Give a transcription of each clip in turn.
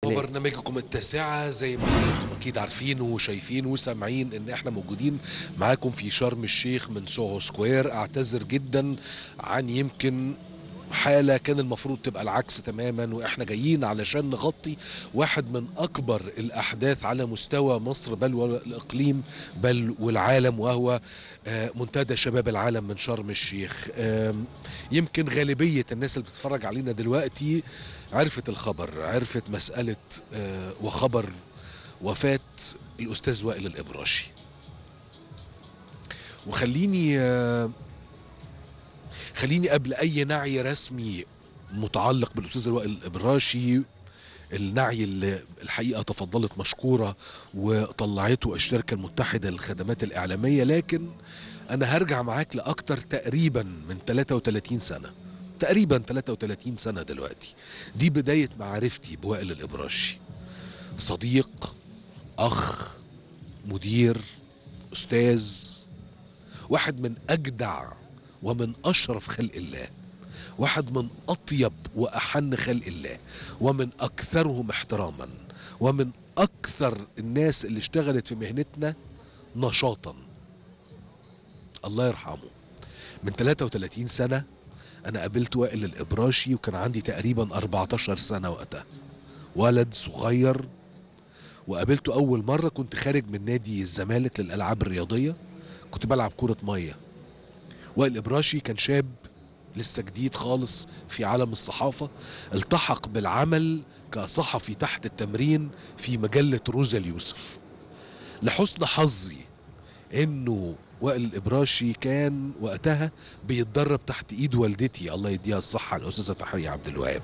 الله وبرنامجكم التاسعة زي ما حضراتكم أكيد عارفين وشايفين وسامعين إن إحنا موجودين معاكم في شرم الشيخ من سوهو سكوير أعتذر جدا عن يمكن حالة كان المفروض تبقى العكس تماما وإحنا جايين علشان نغطي واحد من أكبر الأحداث على مستوى مصر بل والإقليم بل والعالم وهو آه، منتدى شباب العالم من شرم الشيخ آم، يمكن غالبية الناس اللي بتتفرج علينا دلوقتي عرفت الخبر عرفت مسألة آه، وخبر وفاة الأستاذ وائل الإبراشي وخليني آه، خليني قبل أي نعي رسمي متعلق بالأستاذ وائل الإبراشي النعي اللي الحقيقة تفضلت مشكورة وطلعته الشركة المتحدة للخدمات الإعلامية لكن أنا هرجع معاك لأكتر تقريبا من 33 سنة تقريبا 33 سنة دلوقتي دي بداية معرفتي بوائل الإبراشي صديق أخ مدير أستاذ واحد من أجدع ومن أشرف خلق الله واحد من أطيب وأحن خلق الله ومن أكثرهم احتراما ومن أكثر الناس اللي اشتغلت في مهنتنا نشاطا الله يرحمه من 33 سنة أنا قابلت وائل الإبراشي وكان عندي تقريبا 14 سنة وقتها ولد صغير وقابلته أول مرة كنت خارج من نادي الزمالك للألعاب الرياضية كنت بلعب كرة مية وائل الإبراشي كان شاب لسه جديد خالص في عالم الصحافة التحق بالعمل كصحفي تحت التمرين في مجلة روزا اليوسف لحسن حظي انه وائل الابراشي كان وقتها بيتدرب تحت ايد والدتي الله يديها الصحه الاستاذه تحيه عبد الوهاب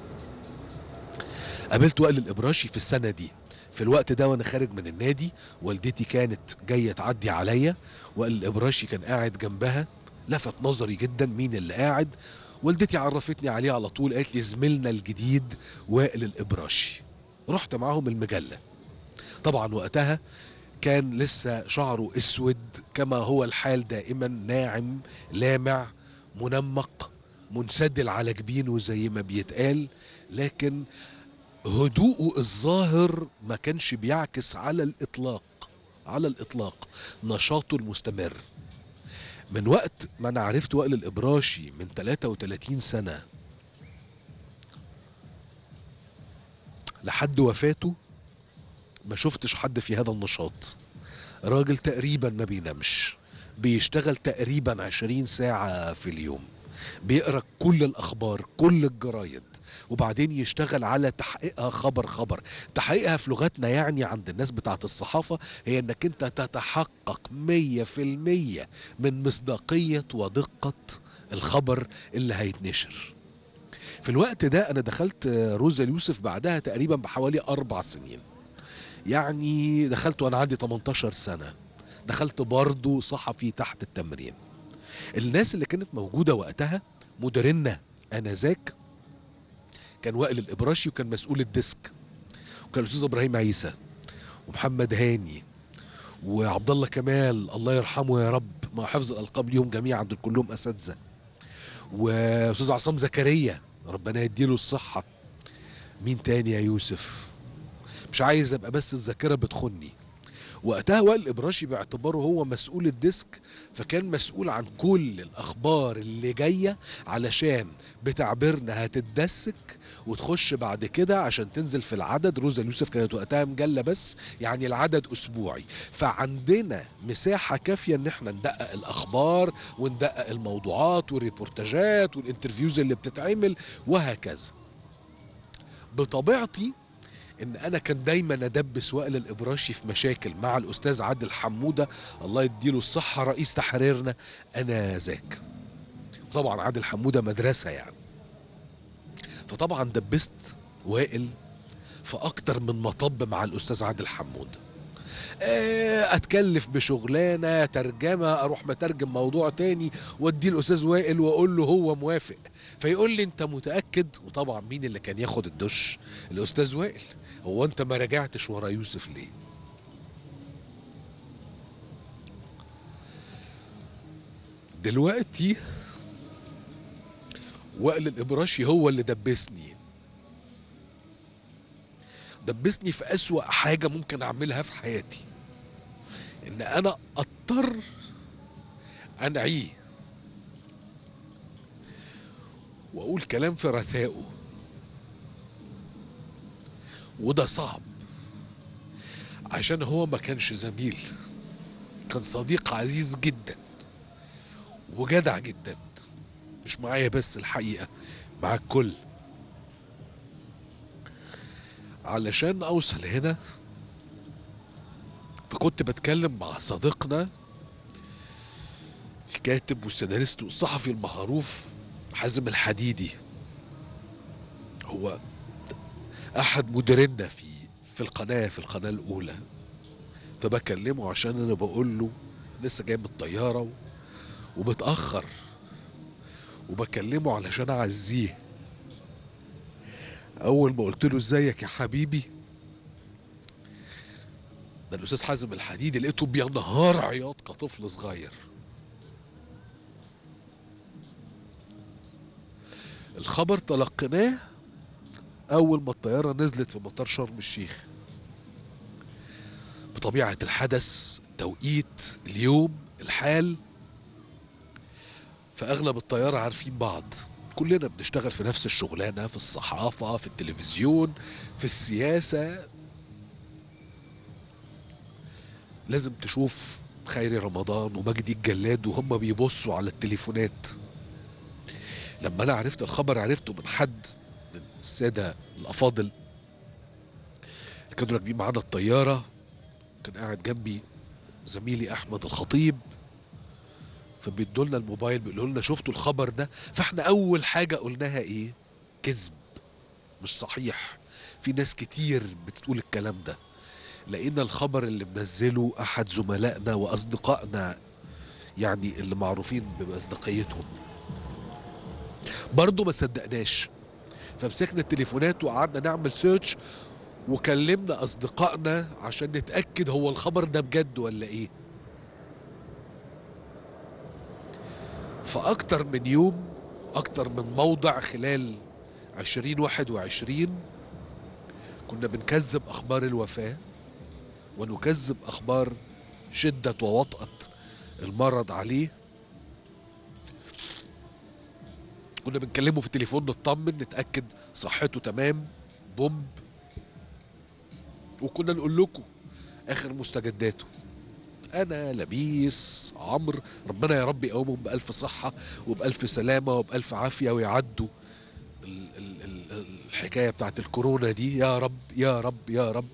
قابلت وائل الابراشي في السنه دي في الوقت ده وانا خارج من النادي والدتي كانت جايه تعدي عليا وائل الابراشي كان قاعد جنبها لفت نظري جدا مين اللي قاعد والدتي عرفتني عليه على طول قالت لي زميلنا الجديد وائل الابراشي رحت معاهم المجله طبعا وقتها كان لسه شعره اسود كما هو الحال دائما ناعم لامع منمق منسدل على جبينه زي ما بيتقال لكن هدوءه الظاهر ما كانش بيعكس على الاطلاق على الاطلاق نشاطه المستمر من وقت ما انا عرفت وائل الابراشي من 33 سنه لحد وفاته ما شفتش حد في هذا النشاط راجل تقريبا ما بينامش بيشتغل تقريبا عشرين ساعة في اليوم بيقرأ كل الأخبار كل الجرايد وبعدين يشتغل على تحقيقها خبر خبر تحقيقها في لغتنا يعني عند الناس بتاعت الصحافة هي انك انت تتحقق مية في المية من مصداقية ودقة الخبر اللي هيتنشر في الوقت ده انا دخلت روزا اليوسف بعدها تقريبا بحوالي اربع سنين يعني دخلت وانا عندي 18 سنه دخلت برضه صحفي تحت التمرين الناس اللي كانت موجوده وقتها مديرنا انذاك كان وائل الابراشي وكان مسؤول الديسك وكان الاستاذ ابراهيم عيسى ومحمد هاني وعبد الله كمال الله يرحمه يا رب مع حفظ الالقاب ليهم جميعا دول كلهم اساتذه واستاذ عصام زكريا ربنا يديله الصحه مين تاني يا يوسف مش عايز ابقى بس الذاكره بتخني وقتها وائل الابراشي باعتباره هو مسؤول الديسك فكان مسؤول عن كل الاخبار اللي جايه علشان بتعبيرنا هتتدسك وتخش بعد كده عشان تنزل في العدد روزا اليوسف كانت وقتها مجله بس يعني العدد اسبوعي فعندنا مساحه كافيه ان احنا ندقق الاخبار وندقق الموضوعات والريبورتاجات والانترفيوز اللي بتتعمل وهكذا بطبيعتي ان انا كان دايما ادبس وائل الابراشي في مشاكل مع الاستاذ عادل حموده الله يديله الصحه رئيس تحريرنا انا ذاك طبعا عادل حموده مدرسه يعني فطبعا دبست وائل في اكتر من مطب مع الاستاذ عادل حموده آه، اتكلف بشغلانه ترجمه اروح مترجم موضوع تاني واديه الاستاذ وائل واقول له هو موافق فيقول لي انت متاكد وطبعا مين اللي كان ياخد الدش الاستاذ وائل هو انت ما رجعتش ورا يوسف ليه دلوقتي وائل الابراشي هو اللي دبسني دبسني في أسوأ حاجة ممكن أعملها في حياتي إن أنا أضطر أنعيه وأقول كلام في رثائه وده صعب عشان هو ما كانش زميل كان صديق عزيز جدا وجدع جدا مش معايا بس الحقيقة مع الكل علشان أوصل هنا فكنت بتكلم مع صديقنا الكاتب والسيناريست والصحفي المعروف حازم الحديدي هو أحد مديرنا في في القناة في القناة الأولى فبكلمه عشان أنا بقول له لسه جاي من الطيارة و- ومتأخر وبكلمه علشان أعزيه أول ما قلت له إزيك يا حبيبي ده الأستاذ حازم الحديدي لقيته بينهار عياط كطفل صغير الخبر تلقيناه أول ما الطيارة نزلت في مطار شرم الشيخ بطبيعة الحدث توقيت اليوم الحال فأغلب الطيارة عارفين بعض كلنا بنشتغل في نفس الشغلانة في الصحافة في التلفزيون في السياسة لازم تشوف خيري رمضان ومجدي الجلاد وهم بيبصوا على التليفونات لما انا عرفت الخبر عرفته من حد من الساده الافاضل اللي كانوا راكبين معانا الطياره كان قاعد جنبي زميلي احمد الخطيب فبيدوا لنا الموبايل بيقولوا لنا شفتوا الخبر ده فاحنا اول حاجه قلناها ايه كذب مش صحيح في ناس كتير بتقول الكلام ده لقينا الخبر اللي منزله احد زملائنا واصدقائنا يعني اللي معروفين بمصداقيتهم برضه ما صدقناش فمسكنا التليفونات وقعدنا نعمل سيرش وكلمنا اصدقائنا عشان نتاكد هو الخبر ده بجد ولا ايه فاكتر من يوم اكتر من موضع خلال 2021 كنا بنكذب اخبار الوفاه ونكذب اخبار شده ووطأة المرض عليه كنا بنكلمه في التليفون نطمن نتاكد صحته تمام بومب وكنا نقول لكم اخر مستجداته انا لبيس عمرو ربنا يا رب يقومهم بالف صحه وبالف سلامه وبالف عافيه ويعدوا ال- ال- ال- الحكايه بتاعت الكورونا دي يا رب يا رب يا رب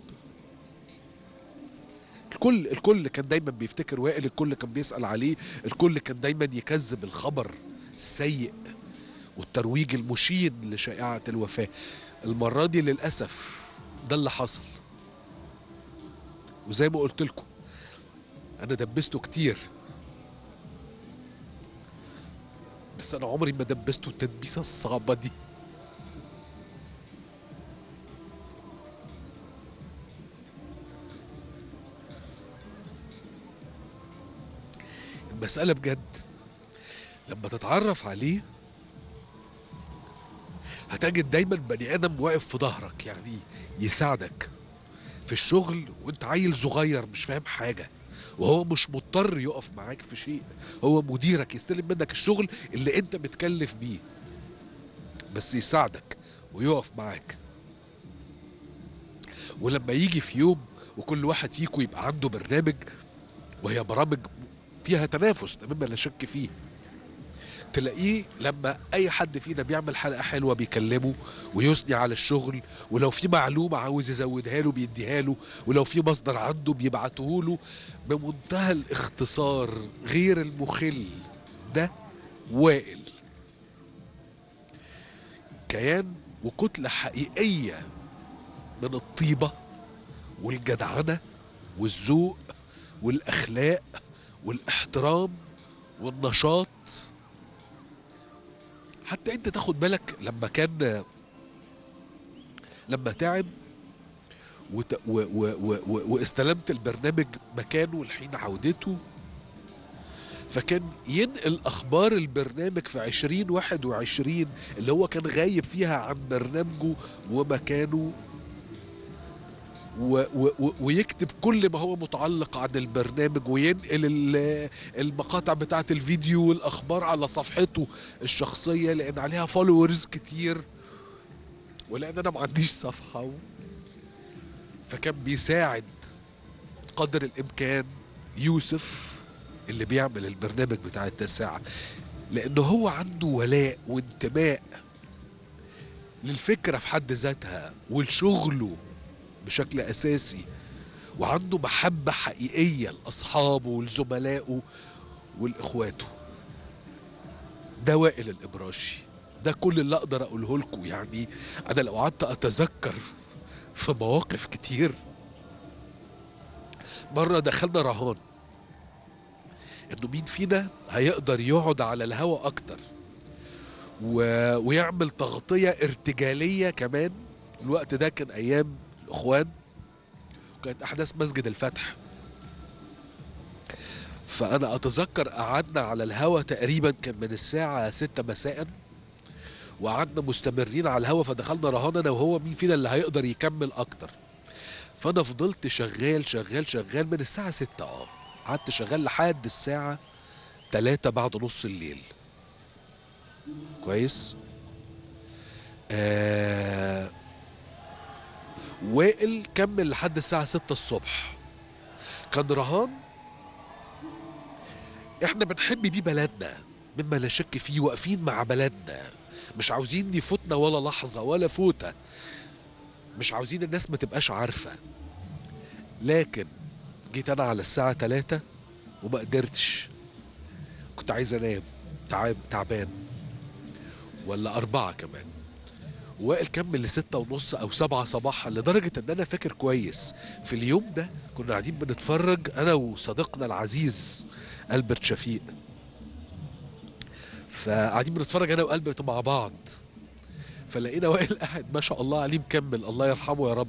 الكل الكل كان دايما بيفتكر وائل الكل كان بيسال عليه الكل كان دايما يكذب الخبر السيء والترويج المشين لشائعة الوفاة المرة دي للأسف ده اللي حصل وزي ما قلت لكم أنا دبسته كتير بس أنا عمري ما دبسته التدبيسة الصعبة دي المسألة بجد لما تتعرف عليه هتجد دايما بني ادم واقف في ظهرك يعني يساعدك في الشغل وانت عيل صغير مش فاهم حاجه وهو مش مضطر يقف معاك في شيء هو مديرك يستلم منك الشغل اللي انت متكلف بيه بس يساعدك ويقف معاك ولما يجي في يوم وكل واحد فيكم يبقى عنده برنامج وهي برامج فيها تنافس مما لا شك فيه تلاقيه لما اي حد فينا بيعمل حلقه حلوه بيكلمه ويثني على الشغل ولو في معلومه عاوز يزودها له بيديها له ولو في مصدر عنده بيبعته له بمنتهى الاختصار غير المخل ده وائل كيان وكتله حقيقيه من الطيبه والجدعنه والذوق والاخلاق والاحترام والنشاط حتى انت تاخد بالك لما كان لما تعب وت... و... و... و... و... واستلمت البرنامج مكانه لحين عودته فكان ينقل اخبار البرنامج في 2021 اللي هو كان غايب فيها عن برنامجه ومكانه و و و ويكتب كل ما هو متعلق عن البرنامج وينقل ال- المقاطع بتاعة الفيديو والأخبار على صفحته الشخصية لأن عليها فولورز كتير ولأن أنا ما عنديش صفحة و... فكان بيساعد قدر الإمكان يوسف اللي بيعمل البرنامج بتاع التاسعة لأنه هو عنده ولاء وانتماء للفكرة في حد ذاتها ولشغله بشكل أساسي وعنده محبة حقيقية لأصحابه ولزملائه ولإخواته ده وائل الإبراشي ده كل اللي أقدر أقوله لكم يعني أنا لو قعدت أتذكر في مواقف كتير مرة دخلنا رهان إنه مين فينا هيقدر يقعد على الهوا أكتر و... ويعمل تغطية ارتجالية كمان الوقت ده كان أيام الإخوان كانت أحداث مسجد الفتح فأنا أتذكر قعدنا على الهوا تقريبا كان من الساعة ستة مساء وقعدنا مستمرين على الهوا فدخلنا رهان أنا وهو مين فينا اللي هيقدر يكمل أكتر فأنا فضلت شغال شغال شغال من الساعة ستة اه قعدت شغال لحد الساعة تلاتة بعد نص الليل كويس آه وائل كمل لحد الساعة ستة الصبح كان رهان احنا بنحب بيه بلدنا مما لا شك فيه واقفين مع بلدنا مش عاوزين يفوتنا ولا لحظة ولا فوتة مش عاوزين الناس ما تبقاش عارفة لكن جيت انا على الساعة تلاتة وما قدرتش كنت عايز انام تعب تعبان ولا أربعة كمان وائل كمل لستة ونص أو سبعة صباحا لدرجة إن أنا فاكر كويس في اليوم ده كنا قاعدين بنتفرج أنا وصديقنا العزيز ألبرت شفيق فقاعدين بنتفرج أنا وألبرت مع بعض فلقينا وائل قاعد ما شاء الله عليه مكمل الله يرحمه يا رب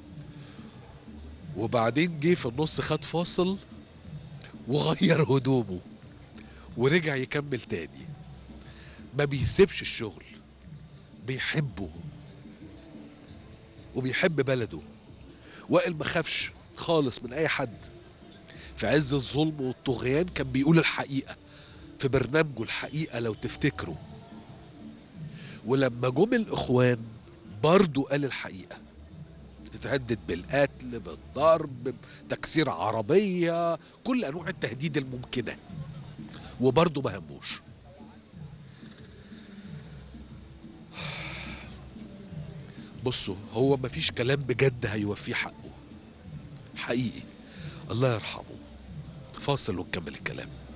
وبعدين جه في النص خد فاصل وغير هدومه ورجع يكمل تاني ما بيسيبش الشغل بيحبه وبيحب بلده وائل ما خافش خالص من اي حد في عز الظلم والطغيان كان بيقول الحقيقه في برنامجه الحقيقه لو تفتكروا ولما جم الاخوان برضه قال الحقيقه اتهدد بالقتل بالضرب تكسير عربيه كل انواع التهديد الممكنه وبرضه ما هموش بصوا هو مفيش كلام بجد هيوفيه حقه حقيقي الله يرحمه فاصل ونكمل الكلام